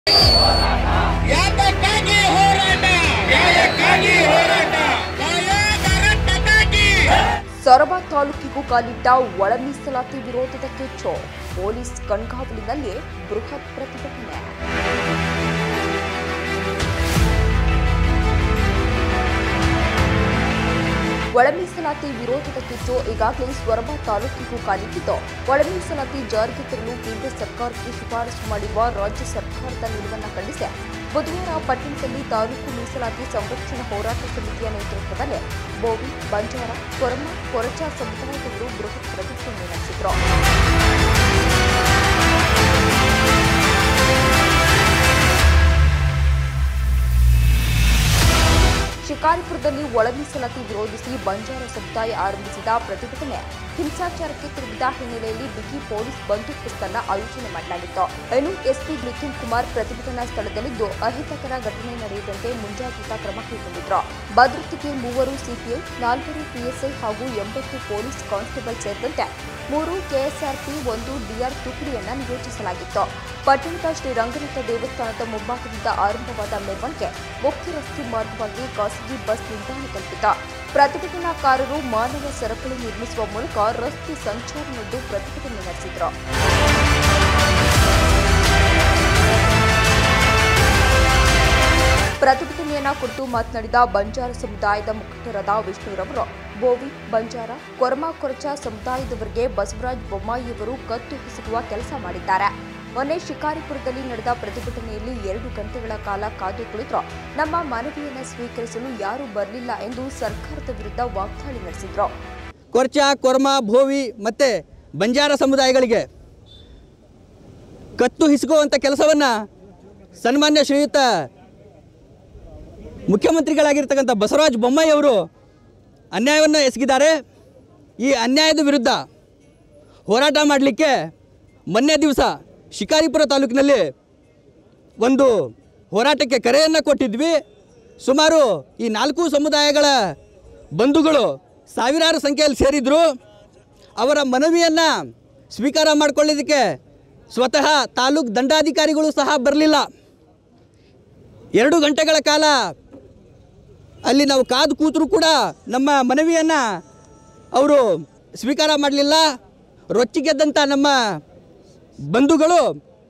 ಯಾತಕ್ಕಾಗಿ ಹೋರಾಟ ನ್ಯಾಯಕ್ಕಾಗಿ ಹೋರಾಟ ಭಾರತಕ್ಕಾಗಿ ಸೊರಬ ತಾಲೂಕಿಗೂ ಕಾಲಿಟ್ಟ ಒಳ ಮೀಸಲಾತಿ ವಿರೋಧದ ಕಿಚ್ಚು ಪೊಲೀಸ್ ಕಣ್ಗಾವಲಿನಲ್ಲಿ ಬೃಹತ್ ಪ್ರತಿಭಟನೆ ಒಳ ಮೀಸಲಾತಿ ವಿರೋಧದ ಕಿಚ್ಚು ಈಗಾಗಲೇ ಸೊರಬ ತಾಲೂಕಿಗೂ ಕಾಲಿಟ್ಟಿದ್ದು ಒಳ ಮೀಸಲಾತಿ ಜಾರಿಗೆ ತರಲು ಕೇಂದ್ರ ಸರ್ಕಾರಕ್ಕೆ ಶಿಫಾರಸು ಮಾಡಿರುವ ರಾಜ್ಯ ಸರ್ಕಾರದ ನಿಲುವನ್ನು ಖಂಡಿಸಿ ಬುಧವಾರ ಪಟ್ಟಣದಲ್ಲಿ ತಾಲೂಕು ಮೀಸಲಾತಿ ಸಂರಕ್ಷಣಾ ಹೋರಾಟ ಸಮಿತಿಯ ನೇತೃತ್ವದಲ್ಲಿ ಬೋವಿ ಬಂಜಾರ ಕೊರಮ ಕೊರಚ ಸಮುದಾಯದವರು ಬೃಹತ್ ಪ್ರತಿಭಟನೆ ನಡೆಸಿದರು ಶಿಕಾರಿಪುರದಲ್ಲಿ ಒಳ ಮೀಸಲಾತಿ ವಿರೋಧಿಸಿ ಬಂಜಾರ ಸಮುದಾಯ ಆರಂಭಿಸಿದ ಪ್ರತಿಭಟನೆ ಹಿಂಸಾಚಾರಕ್ಕೆ ತಿರುಗಿದ ಹಿನ್ನೆಲೆಯಲ್ಲಿ ಬಿಗಿ ಪೊಲೀಸ್ ಬಂದೋಬಸ್ತನ್ನ ಆಯೋಜನೆ ಮಾಡಲಾಗಿತ್ತು ಇನ್ನು ಎಸ್ಪಿ ಮಿಥುನ್ ಕುಮಾರ್ ಪ್ರತಿಭಟನಾ ಸ್ಥಳದಲ್ಲಿದ್ದು ಅಹಿತಕರ ಘಟನೆ ನಡೆಯದಂತೆ ಮುಂಜಾಗ್ರತಾ ಕ್ರಮ ಕೈಗೊಂಡಿದ್ರು ಭದ್ರತೆಗೆ ಮೂವರು ಸಿಪಿಐ ನಾಲ್ವರು ಪಿಎಸ್ಐ ಹಾಗೂ ಎಂಬತ್ತು ಪೊಲೀಸ್ ಕಾನ್ಸ್ಟೇಬಲ್ ಸೇರಿದಂತೆ ಮೂರು ಕೆಎಸ್ಆರ್ಪಿ ಒಂದು ಡಿಆರ್ ತುಕಡಿಯನ್ನ ನಿಯೋಜಿಸಲಾಗಿತ್ತು ಪಟ್ಟಣದ ಶ್ರೀ ರಂಗನಾಥ ದೇವಸ್ಥಾನದ ಮುಂಭಾಗದಿಂದ ಆರಂಭವಾದ ಮೆರವಣಿಗೆ ಮುಖ್ಯ ರಸ್ತೆ ಮಾರ್ಗವಾಗಿ ಖಾಸಗಿ ಬಸ್ ನಿಲ್ದಾಣ ತಲುಪಿತ ಪ್ರತಿಭಟನಾಕಾರರು ಮಾನವ ಸರಪಳಿ ನಿರ್ಮಿಸುವ ಮೂಲಕ ರಸ್ತೆ ಸಂಚಾರನದ್ದು ಪ್ರತಿಭಟನೆ ನಡೆಸಿದರು ಪ್ರತಿಭಟನೆಯನ್ನ ಕುರಿತು ಮಾತನಾಡಿದ ಬಂಜಾರ ಸಮುದಾಯದ ಮುಖಂಡರಾದ ವಿಷ್ಣುರವರು ಬೋವಿ ಬಂಜಾರ ಕೊರಮ ಕೊರಚ ಸಮುದಾಯದವರಿಗೆ ಬಸವರಾಜ ಬೊಮ್ಮಾಯಿಯವರು ಕತ್ತು ಹಿಸುಕುವ ಕೆಲಸ ಮಾಡಿದ್ದಾರೆ ಮೊನ್ನೆ ಶಿಕಾರಿಪುರದಲ್ಲಿ ನಡೆದ ಪ್ರತಿಭಟನೆಯಲ್ಲಿ ಎರಡು ಗಂಟೆಗಳ ಕಾಲ ಕಾದು ಕುಳಿತರು ನಮ್ಮ ಮನವಿಯನ್ನು ಸ್ವೀಕರಿಸಲು ಯಾರೂ ಬರಲಿಲ್ಲ ಎಂದು ಸರ್ಕಾರದ ವಿರುದ್ಧ ವಾಗ್ದಾಳಿ ನಡೆಸಿದ್ರು ಕೊರ್ಚ ಕೊರ್ಮ ಭೋವಿ ಮತ್ತು ಬಂಜಾರ ಸಮುದಾಯಗಳಿಗೆ ಕತ್ತು ಹಿಸುಕುವಂಥ ಕೆಲಸವನ್ನು ಸನ್ಮಾನ್ಯ ಶ್ರೀಯುತ ಮುಖ್ಯಮಂತ್ರಿಗಳಾಗಿರ್ತಕ್ಕಂಥ ಬಸವರಾಜ ಬೊಮ್ಮಾಯಿ ಅವರು ಅನ್ಯಾಯವನ್ನು ಎಸಗಿದ್ದಾರೆ ಈ ಅನ್ಯಾಯದ ವಿರುದ್ಧ ಹೋರಾಟ ಮಾಡಲಿಕ್ಕೆ ಮೊನ್ನೆ ದಿವಸ ಶಿಕಾರಿಪುರ ತಾಲೂಕಿನಲ್ಲಿ ಒಂದು ಹೋರಾಟಕ್ಕೆ ಕರೆಯನ್ನು ಕೊಟ್ಟಿದ್ವಿ ಸುಮಾರು ಈ ನಾಲ್ಕು ಸಮುದಾಯಗಳ ಬಂಧುಗಳು ಸಾವಿರಾರು ಸಂಖ್ಯೆಯಲ್ಲಿ ಸೇರಿದ್ರು ಅವರ ಮನವಿಯನ್ನು ಸ್ವೀಕಾರ ಮಾಡಿಕೊಳ್ಳೋದಕ್ಕೆ ಸ್ವತಃ ತಾಲೂಕು ದಂಡಾಧಿಕಾರಿಗಳು ಸಹ ಬರಲಿಲ್ಲ ಎರಡು ಗಂಟೆಗಳ ಕಾಲ ಅಲ್ಲಿ ನಾವು ಕಾದು ಕೂತರೂ ಕೂಡ ನಮ್ಮ ಮನವಿಯನ್ನು ಅವರು ಸ್ವೀಕಾರ ಮಾಡಲಿಲ್ಲ ರೊಚ್ಚಿಗೆದ್ದಂಥ ನಮ್ಮ ಬಂಧುಗಳು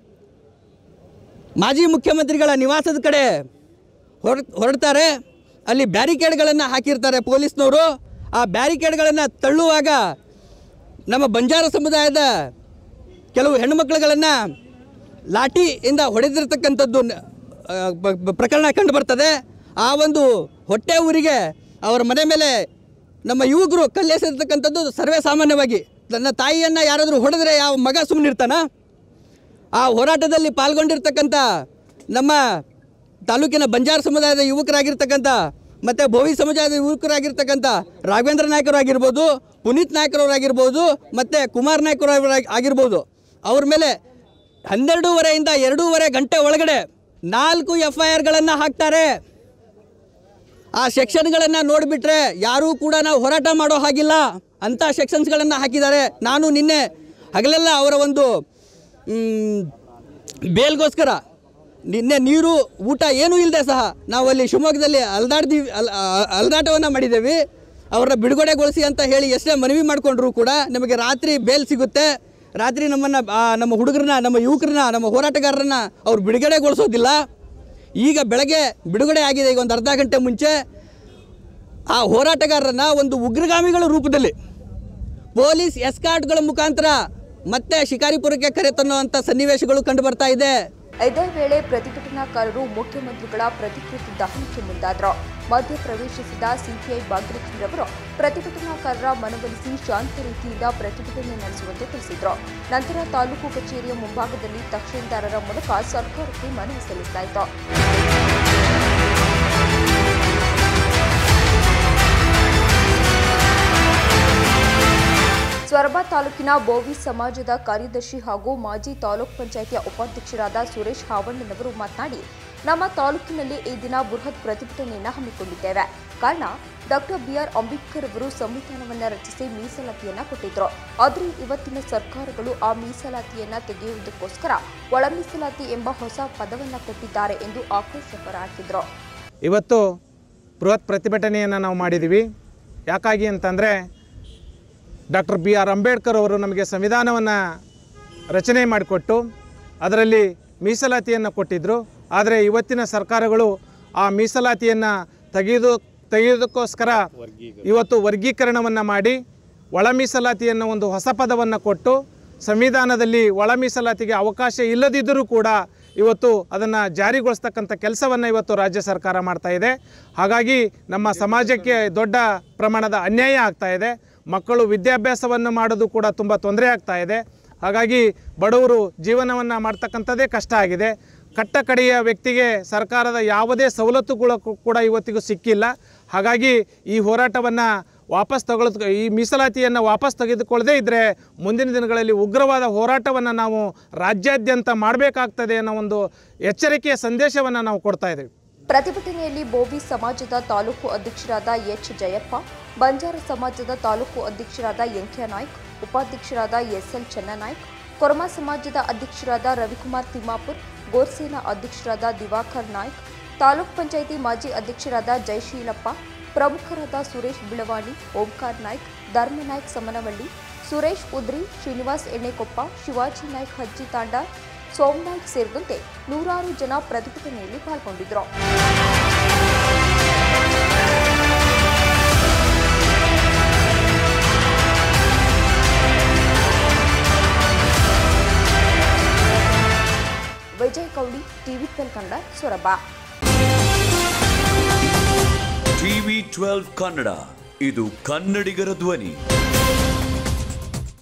ಮಾಜಿ ಮುಖ್ಯಮಂತ್ರಿಗಳ ನಿವಾಸದ ಕಡೆ ಹೊರ ಹೊರಡ್ತಾರೆ ಅಲ್ಲಿ ಬ್ಯಾರಿಕೇಡ್ಗಳನ್ನು ಹಾಕಿರ್ತಾರೆ ಪೊಲೀಸ್ನವರು ಆ ಬ್ಯಾರಿಕೇಡ್ಗಳನ್ನು ತಳ್ಳುವಾಗ ನಮ್ಮ ಬಂಜಾರ ಸಮುದಾಯದ ಕೆಲವು ಹೆಣ್ಣುಮಕ್ಕಳುಗಳನ್ನು ಲಾಠಿಯಿಂದ ಹೊಡೆದಿರ್ತಕ್ಕಂಥದ್ದು ನ- ಆ, ಬ- ಬ- ಪ್ರಕರಣ ಕಂಡು ಬರ್ತದೆ ಆ ಒಂದು ಹೊಟ್ಟೆ ಊರಿಗೆ ಅವರ ಮನೆ ಮೇಲೆ ನಮ್ಮ ಯುವಕರು ಕಲ್ಲೆಸೆರ್ತಕ್ಕಂಥದ್ದು ಸರ್ವೇ ಸಾಮಾನ್ಯವಾಗಿ ತನ್ನ ತಾಯಿಯನ್ನು ಯಾರಾದರೂ ಹೊಡೆದ್ರೆ ಯಾವ ಮಗ ಸುಮ್ಮನಿರ್ತಾನ ಆ ಹೋರಾಟದಲ್ಲಿ ಪಾಲ್ಗೊಂಡಿರ್ತಕ್ಕಂಥ ನಮ್ಮ ತಾಲೂಕಿನ ಬಂಜಾರ ಸಮುದಾಯದ ಯುವಕರಾಗಿರ್ತಕ್ಕಂಥ ಮತ್ತು ಭೋವಿ ಸಮುದಾಯದ ಯುವಕರಾಗಿರ್ತಕ್ಕಂಥ ರಾಘವೇಂದ್ರ ನಾಯ್ಕರು ಆಗಿರ್ಬೋದು ಪುನೀತ್ ನಾಯ್ಕರವರಾಗಿರ್ಬೋದು ಮತ್ತು ಕುಮಾರ್ ನಾಯ್ಕರು ಆಗಿರ್ಬೋದು ಅವ್ರ ಮೇಲೆ ಹನ್ನೆರಡೂವರೆಯಿಂದ ಎರಡೂವರೆ ಗಂಟೆ ಒಳಗಡೆ ನಾಲ್ಕು ಎಫ್ ಐ ಆರ್ಗಳನ್ನು ಹಾಕ್ತಾರೆ ಆ ಸೆಕ್ಷನ್ಗಳನ್ನು ನೋಡಿಬಿಟ್ರೆ ಯಾರೂ ಕೂಡ ನಾವು ಹೋರಾಟ ಮಾಡೋ ಹಾಗಿಲ್ಲ ಅಂಥ ಸೆಕ್ಷನ್ಸ್ಗಳನ್ನು ಹಾಕಿದ್ದಾರೆ ನಾನು ನಿನ್ನೆ ಹಗಲೆಲ್ಲ ಅವರ ಒಂದು ಮ್, ಬೇಲ್ಗೋಸ್ಕರ ನಿನ್ನೆ ನೀರು ಊಟ ಏನೂ ಇಲ್ಲದೆ ಸಹ ನಾವು ಅಲ್ಲಿ ಶಿವಮೊಗ್ಗದಲ್ಲಿ ಅಲ್ದಾಡ್ದೀವಿ ಅಲ್ ಅಲ್ದಾಟವನ್ನು ಮಾಡಿದ್ದೇವೆ ಅವರನ್ನ ಬಿಡುಗಡೆಗೊಳಿಸಿ ಅಂತ ಹೇಳಿ ಎಷ್ಟೇ ಮನವಿ ಮಾಡಿಕೊಂಡ್ರು ಕೂಡ ನಮಗೆ ರಾತ್ರಿ ಬೇಲ್ ಸಿಗುತ್ತೆ ರಾತ್ರಿ ನಮ್ಮನ್ನು ನಮ್ಮ ಹುಡುಗರನ್ನ ನಮ್ಮ ಯುವಕರನ್ನ ನಮ್ಮ ಹೋರಾಟಗಾರರನ್ನ ಅವ್ರು ಬಿಡುಗಡೆಗೊಳಿಸೋದಿಲ್ಲ ಈಗ ಬೆಳಗ್ಗೆ ಬಿಡುಗಡೆ ಆಗಿದೆ ಈಗ ಒಂದು ಅರ್ಧ ಗಂಟೆ ಮುಂಚೆ ಆ ಹೋರಾಟಗಾರರನ್ನ ಒಂದು ಉಗ್ರಗಾಮಿಗಳ ರೂಪದಲ್ಲಿ ಪೊಲೀಸ್ ಎಸ್ಕಾರ್ಟ್ಗಳ ಮುಖಾಂತರ ಮತ್ತೆ ಶಿಕಾರಿಪುರಕ್ಕೆ ಕರೆತನ್ನುವಂಥ ಸನ್ನಿವೇಶಗಳು ಕಂಡು ಬರ್ತಾ ಇದೆ ಇದೇ ವೇಳೆ ಪ್ರತಿಭಟನಾಕಾರರು ಮುಖ್ಯಮಂತ್ರಿಗಳ ಪ್ರತಿಕೃತಿ ದಹನಕ್ಕೆ ಮುಂದಾದರು ಮಧ್ಯ ಪ್ರವೇಶಿಸಿದ ಸಿಪಿಐ ಭಾಗ್ಯಲಕ್ಷ್ಮಿರವರು ಪ್ರತಿಭಟನಾಕಾರರ ಮನವೊಲಿಸಿ ಶಾಂತ ರೀತಿಯಿಂದ ಪ್ರತಿಭಟನೆ ನಡೆಸುವಂತೆ ತಿಳಿಸಿದರು ನಂತರ ತಾಲೂಕು ಕಚೇರಿಯ ಮುಂಭಾಗದಲ್ಲಿ ತಹಶೀಲ್ದಾರರ ಮೂಲಕ ಸರ್ಕಾರಕ್ಕೆ ಮನವಿ ಸಲ್ಲಿಸಲಾಯಿತು ಸೊರಬ ತಾಲೂಕಿನ ಬೋವಿ ಸಮಾಜದ ಕಾರ್ಯದರ್ಶಿ ಹಾಗೂ ಮಾಜಿ ತಾಲೂಕ್ ಪಂಚಾಯಿತಿಯ ಉಪಾಧ್ಯಕ್ಷರಾದ ಸುರೇಶ್ ಹಾವಣ್ಣನವರು ಮಾತನಾಡಿ ನಮ್ಮ ತಾಲೂಕಿನಲ್ಲಿ ಈ ದಿನ ಬೃಹತ್ ಪ್ರತಿಭಟನೆಯನ್ನು ಹಮ್ಮಿಕೊಂಡಿದ್ದೇವೆ ಕಾರಣ ಡಾಕ್ಟರ್ ಬಿಆರ್ ಅಂಬೇಡ್ಕರ್ ಅವರು ಸಂವಿಧಾನವನ್ನ ರಚಿಸಿ ಮೀಸಲಾತಿಯನ್ನ ಕೊಟ್ಟಿದ್ರು ಆದ್ರೆ ಇವತ್ತಿನ ಸರ್ಕಾರಗಳು ಆ ಮೀಸಲಾತಿಯನ್ನ ತೆಗೆಯುವುದಕ್ಕೋಸ್ಕರ ಒಳ ಮೀಸಲಾತಿ ಎಂಬ ಹೊಸ ಪದವನ್ನ ಕೊಟ್ಟಿದ್ದಾರೆ ಎಂದು ಆಕ್ರೋಶ ಹೊರಹಾಕಿದ್ರು ಇವತ್ತು ಬೃಹತ್ ಪ್ರತಿಭಟನೆಯನ್ನು ನಾವು ಮಾಡಿದ್ದೀವಿ ಯಾಕಾಗಿ ಅಂತಂದರೆ ಡಾಕ್ಟರ್ ಬಿ ಆರ್ ಅಂಬೇಡ್ಕರ್ ಅವರು ನಮಗೆ ಸಂವಿಧಾನವನ್ನು ರಚನೆ ಮಾಡಿಕೊಟ್ಟು ಅದರಲ್ಲಿ ಮೀಸಲಾತಿಯನ್ನು ಕೊಟ್ಟಿದ್ದರು ಆದರೆ ಇವತ್ತಿನ ಸರ್ಕಾರಗಳು ಆ ಮೀಸಲಾತಿಯನ್ನು ತೆಗೆದು ತೆಗೆಯೋದಕ್ಕೋಸ್ಕರ ಇವತ್ತು ವರ್ಗೀಕರಣವನ್ನು ಮಾಡಿ ಒಳ ಮೀಸಲಾತಿಯನ್ನು ಒಂದು ಹೊಸ ಪದವನ್ನು ಕೊಟ್ಟು ಸಂವಿಧಾನದಲ್ಲಿ ಒಳ ಮೀಸಲಾತಿಗೆ ಅವಕಾಶ ಇಲ್ಲದಿದ್ದರೂ ಕೂಡ ಇವತ್ತು ಅದನ್ನು ಜಾರಿಗೊಳಿಸ್ತಕ್ಕಂಥ ಕೆಲಸವನ್ನು ಇವತ್ತು ರಾಜ್ಯ ಸರ್ಕಾರ ಮಾಡ್ತಾ ಇದೆ ಹಾಗಾಗಿ ನಮ್ಮ ಸಮಾಜಕ್ಕೆ ದೊಡ್ಡ ಪ್ರಮಾಣದ ಅನ್ಯಾಯ ಆಗ್ತಾ ಇದೆ ಮಕ್ಕಳು ವಿದ್ಯಾಭ್ಯಾಸವನ್ನು ಮಾಡೋದು ಕೂಡ ತುಂಬ ತೊಂದರೆ ಆಗ್ತಾ ಇದೆ ಹಾಗಾಗಿ ಬಡವರು ಜೀವನವನ್ನು ಮಾಡ್ತಕ್ಕಂಥದ್ದೇ ಕಷ್ಟ ಆಗಿದೆ ಕಟ್ಟ ಕಡೆಯ ವ್ಯಕ್ತಿಗೆ ಸರ್ಕಾರದ ಯಾವುದೇ ಸವಲತ್ತುಗಳು ಕೂಡ ಇವತ್ತಿಗೂ ಸಿಕ್ಕಿಲ್ಲ ಹಾಗಾಗಿ ಈ ಹೋರಾಟವನ್ನು ವಾಪಸ್ ತಗೊಳ್ಳೋದು ಈ ಮೀಸಲಾತಿಯನ್ನು ವಾಪಸ್ ತೆಗೆದುಕೊಳ್ಳದೇ ಇದ್ದರೆ ಮುಂದಿನ ದಿನಗಳಲ್ಲಿ ಉಗ್ರವಾದ ಹೋರಾಟವನ್ನು ನಾವು ರಾಜ್ಯಾದ್ಯಂತ ಮಾಡಬೇಕಾಗ್ತದೆ ಅನ್ನೋ ಒಂದು ಎಚ್ಚರಿಕೆಯ ಸಂದೇಶವನ್ನು ನಾವು ಕೊಡ್ತಾ ಇದ್ದೀವಿ ಪ್ರತಿಭಟನೆಯಲ್ಲಿ ಬೋವಿ ಸಮಾಜದ ತಾಲೂಕು ಅಧ್ಯಕ್ಷರಾದ ಎಚ್ ಜಯಪ್ಪ ಬಂಜಾರ ಸಮಾಜದ ತಾಲೂಕು ಅಧ್ಯಕ್ಷರಾದ ಎಂಕೆ ನಾಯ್ಕ್ ಉಪಾಧ್ಯಕ್ಷರಾದ ಎಸ್ಎಲ್ ಚೆನ್ನನಾಯ್ಕ್ ಕೊರಮ ಸಮಾಜದ ಅಧ್ಯಕ್ಷರಾದ ರವಿಕುಮಾರ್ ತಿಮ್ಮಾಪುರ್ ಗೋರ್ಸೇನಾ ಅಧ್ಯಕ್ಷರಾದ ದಿವಾಕರ್ ನಾಯ್ಕ್ ತಾಲೂಕ್ ಪಂಚಾಯಿತಿ ಮಾಜಿ ಅಧ್ಯಕ್ಷರಾದ ಜಯಶೀಲಪ್ಪ ಪ್ರಮುಖರಾದ ಸುರೇಶ್ ಬಿಳವಾಣಿ ಓಂಕಾರ್ ನಾಯ್ಕ್ ಧರ್ಮನಾಯ್ಕ್ ಸಮನವಳ್ಳಿ ಸುರೇಶ್ ಉದ್ರಿ ಶ್ರೀನಿವಾಸ್ ಎಣ್ಣೆಕೊಪ್ಪ ಶಿವಾಜಿ ನಾಯ್ಕ್ ಹಜ್ಜಿ ತಾಂಡ ಸೋಮನಾಯ್ಕ್ ಸೇರಿದಂತೆ ನೂರಾರು ಜನ ಪ್ರತಿಭಟನೆಯಲ್ಲಿ ಪಾಲ್ಗೊಂಡಿದ್ದರು Vijay Kaudi TV twelve Kannada Soraba TV twelve Kannada ಇದು ಕನ್ನಡಿಗರ ಧ್ವನಿ